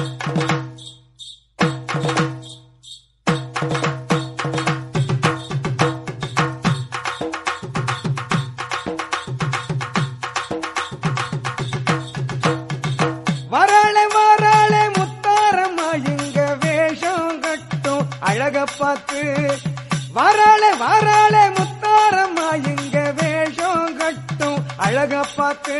வராளே வராளே முத்தாரம்மா இங்க வேஷம் கட்டும் அழக பார்த்து வராளே வராளே முத்தாரம்மா இங்க வேஷம் கட்டும் அழக பார்த்து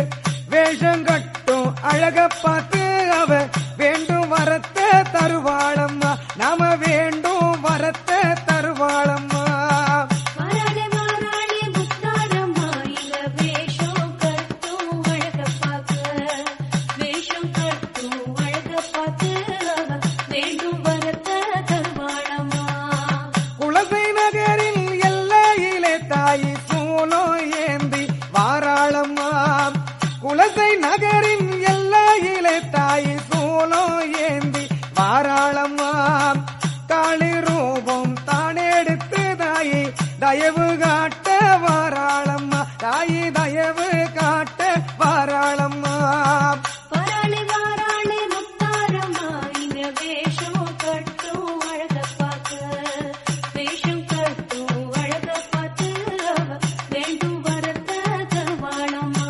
வேஷம் கட்டும் அழக பார்த்து அவ வேண்டும் வரத்த தருவாளம்மா நாம வேண்டும் வரத்த தருவாளம்மா வராளே வராளே முத்தாரம்மா இங்க வேஷம் கட்டும் அழக பார்க்க வேஷம் கட்டும் அழக பார்த்து அவ வேண்டும் வரத்த தருவாளம்மா குலசை நகரில் எல்லையிலே தாயி சூலோ ஏந்தி வாராளம்மா குலசை நகரின் எல்லையிலே தாயி சூலோ ஏந்தி வாராளம்மா காளி ரூபம் தானெடுத்து தாயி தயவு காட்ட வாராளம்மா தாயி தயவு காட்ட வாராளம்மா வராளே வராளே முத்தாரம்மா இங்க வேஷம் கட்டும் அழக பார்க்க வேஷம் கட்டும் அழக பார்த்து அவ வேண்டும் வரத்த தருவாளம்மா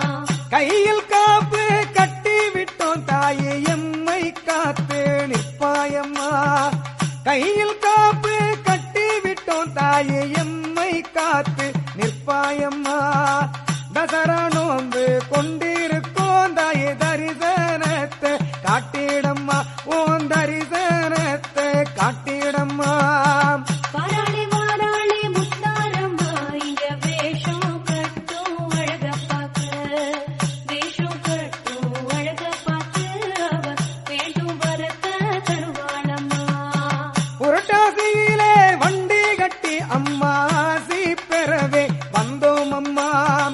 கையில் காப்பு கட்டி விட்டோம் தாயே எம்மை காத்து நிற்பாயம்மா கையில் காப்பு கட்டி விட்டோம் தாயே எம்மை காத்து நிற்பாயம்மா தசரா நோன்பு கொண்டிருக்கோம் தாயே தரிசனத்தை காட்டிடம்மா ஓன் தரிசனத்தை காட்டிடம்மா வராளே வராளே முத்தாரம்மா இங்க வேஷம் கட்டும் அழக பார்க்க வேஷம் கட்டும் அழக பார்த்து அவ வேண்டும் வரத்த தருவாளம்மா புரட்டாசியிலே வண்டி கட்டி அம்மா ஆசி பெறவே வந்தோம் அம்மா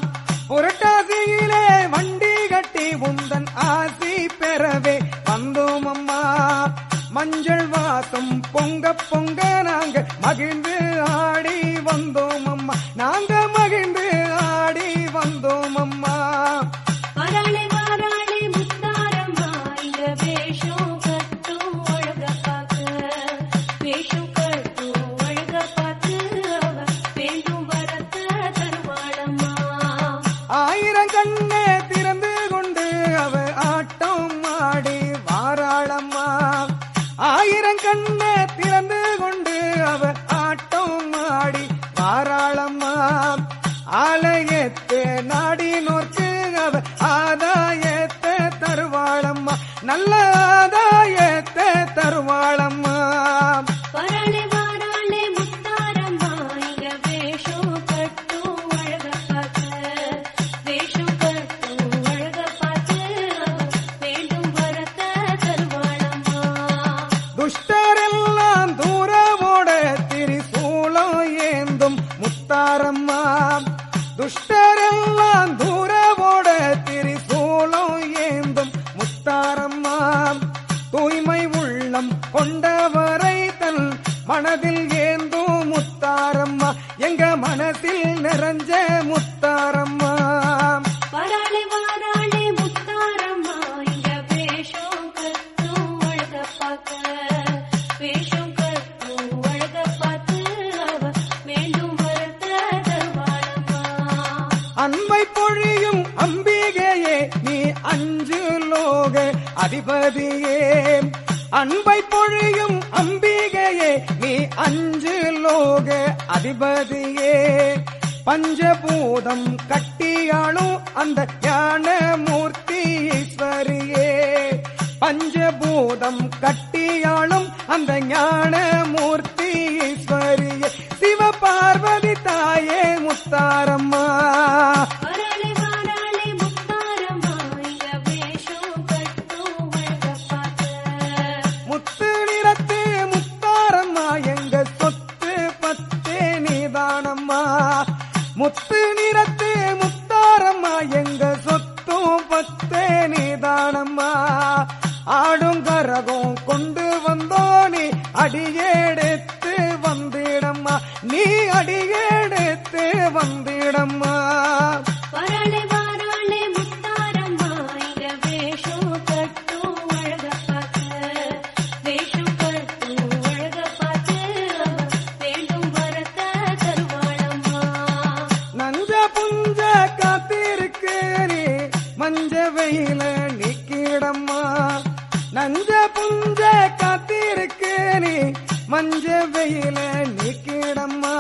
புரட்டாசியிலே வண்டி கட்டி உந்தன் ஆசி பெறவே வந்தோம் அம்மா மஞ்சள் வாசம் பொங்க பொங்க நாங்க மகிழ்ந்து ஆடி வந்தோம் அம்மா நாங்க மகிழ்ந்து ஆடி வந்தோம் அம்மா வராளே வராளே முத்தாரம்மா இங்க வேஷம் கட்டும் அழக பார்க்க வேஷம் கட்டும் அழக பார்த்து அவ வேண்டும் வரத்த தருவாளம்மா ஆயிரம் கண்ணே திறந்து கொண்டு அவ ஆட்டம் ஆடி வாராளம்மா ஆயிரம் கண்ணே திறந்து கொண்டு அவ ஆட்டம் ஆடி வாராளம்மா ஆலயத்தை நாடி நோக்கு அவ ஆதாயத்தை தருவாளம்மா நல்ல ஆதாயத்தை தருவாளம்மா வராளே வராளே முத்தாரம்மா இங்க வேஷம் கட்டும் அழக பார்க்க வேஷம் கட்டும் அழக பார்த்து அவ வேண்டும் வரத்த தருவாளம்மா துஷ்டரெல்லாம் தூரமோட திரிசூலம் ஏந்தும் முத்தாரம்மா துஷ்டரெல்லாம் தூரமோட திரிசூலம் ஏந்தும் முத்தாரம்மா தூய்மை உள்ளம் கொண்டவரை தன் மனதில் ஏந்தும் முத்தாரம்மா எங்க மனதில் நிறைஞ்ச முத்தாரம்மா வராளே வராளே முத்தாரம்மா இங்க வேஷம் கட்டும் அழக பார்க்க வேஷம் கட்டும் அழக பார்த்து அவ வேண்டும் வரத்த தருவாளம்மா அன்பை பொழியும் அம்பிகையே நீ அஞ்சு லோக அதிபதியே அன்பை பொழியும் அம்பிகையே நீ அஞ்சு லோக அதிபதியே பஞ்சபூதம் கட்டியாளும் அந்த ஞான மூர்த்தி ஈஸ்வரியே பஞ்சபூதம் கட்டியாளும் அந்த ஞான மூர்த்தி ஈஸ்வரியே சிவபார்வதி தாயே முத்தாரம்மா வராளே வராளே முத்தாரம்மா இங்க வேஷம் கட்டும் அழக பார்க்க முத்து நிறத்து முத்தாரம்மா எங்க சொத்து பத்தே நீதானம்மா முத்து நிறத்து முத்தாரம்மா எங்க சொத்தும் பத்தே நீதானம்மா ஆடும் கரகம் கொண்டு வந்தோனி அடியெடுத்து வந்திடம்மா நீ அடியெடுத்து வந்திடம்மா வராளே வராளே முத்தாரம்மா இங்க வேஷம் கட்டும் அழக மஞ்ச வெயில நீக்கிடம்மா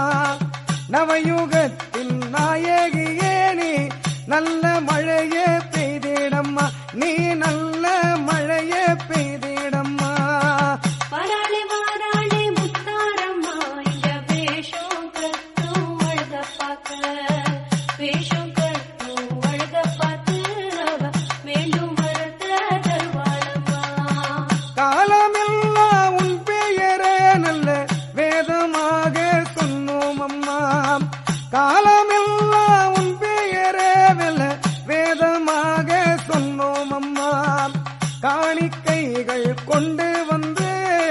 நவயுகத்தின் நாயகியே நீ நல்ல மழையே பெய்திடம்மா நீ நல்ல மழையே பெய்திடம்மா வராளே வாராளே முத்தாரம்மா இங்க வேஷம் கட்டும் அழக பார்க்க வேஷம் கட்டும் அழக பார்த்து அவ மீண்டும் வரத்த தருவாளம்மா காலமெல்லாம் உன் பெயரே நல்ல வேதமாக சொன்னோம் அம்மா காலமெல்லாம் உன் பெயரே நல்ல வேதமாக சொன்னோம் அம்மா காணிக்கைகள் கொண்டு வந்து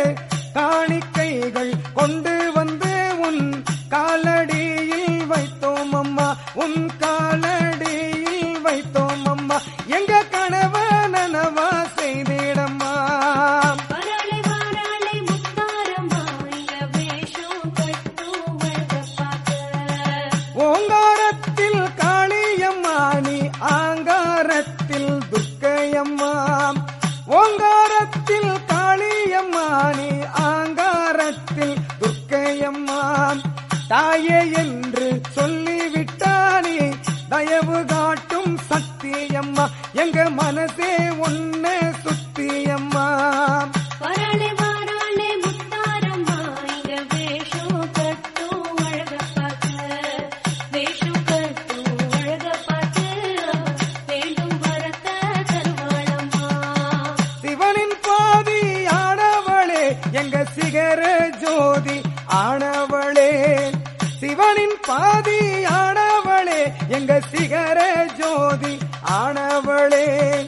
காணிக்கைகள் கொண்டு வந்து உன் காலடியில் வைத்தோம் அம்மா உன் காலடியில் வைத்தோம் அம்மா எங்க கனவ நனவா செய்திடம்மா வராளே வாராளே முத்தாரம்மா இங்க வேஷம் கட்டும் அழக பார்க்க ஓங்காரத்தில் காளியம்மா நீ ஆங்காரத்தில் துர்க்கையம்மா ஓங்காரத்தில் காளியம்மா நீ ஆங்காரத்தில் துர்க்கையம்மா தாயே என்று சொல்லிவிட்டானே தயவு காட்டும் சத்தியம்மா எங்க மனசே ஒன்ன சுத்தியம்மா வராளே வாராளே முத்தாரம்மா இங்க வேஷம் கட்டும் அழக பார்க்க வேஷம் கட்டும் அழக பார்த்து அவ வேண்டும் வரத்த தருவாளம்மா சிவனின் பாதி ஆனவளே எங்க சிகர ஜோதி ஆனவளே சிவனின் பாதி ஆனவளே எங்க சிகர ஜோதி ஆனவளே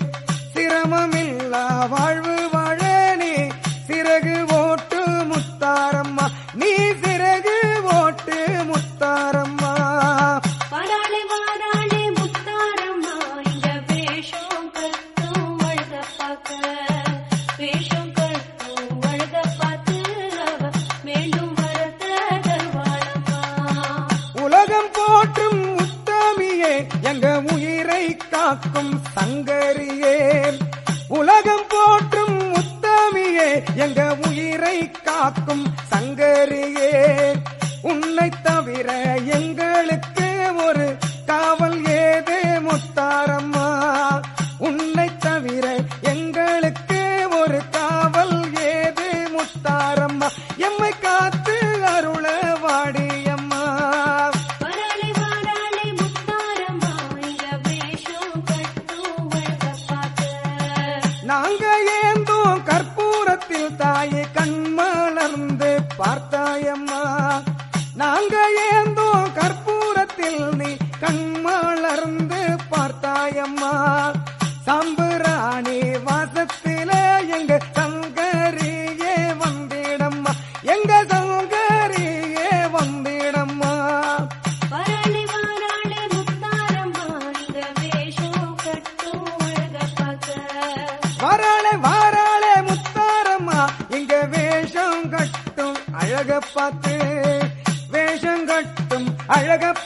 சிரமமில்லா வாழ்வு வாழனே சிறகு ஓட்டு முத்தாரம்மா நீ சிறகு ஓட்டு முத்தாரம்மா வராளே வாராளே முத்தாரம்மா இங்க வேஷம் கட்டும் அழக பார்க்க வேஷம் கட்டும் அழக பார்த்து அவ மீண்டும் வரத்த தருவாளம்மா உலகம் போற்றும் உத்தமியே எங்க உயிரை காக்கும் சங்கரியே உலகம் போற்றும் உத்தமியே எங்க உயிரை காக்கும் சங்கரியே உன்னை தவிர எங்களுக்கு ஒரு காவல் ஏதே முத்தாரம்மா உன்னை தவிர எங்களுக்கு ஒரு காவல் ஏது முத்தாரம்மா எம்மை காத்து அருள வாடியம்மா வராளே வாராளே முத்தாரம்மா இங்க வேஷம் கட்டும் அழக பார்க்க நாங்க ஏந்தோம் கற்பூரத்தில் தாயை கண்மலர்ந்து பார்த்தாயம்மா நாங்க ஏந்தோம் கற்பூரத்தில் நீ கண்மலர்ந்து பார்த்தாயம்மா சம்புராணி வாசத்தில எங்க சங்கரியே வந்திடம்மா எங்க சங்கரியே வந்திடம்மா வராளே வாராளே முத்தாரம்மா இங்க வேஷம் கட்டும் அழக பார்க்க வாராளே வாராளே முத்தாரம்மா இங்க வேஷம் கட்டும் அழக பார்த்து வேஷம் கட்டும் அழக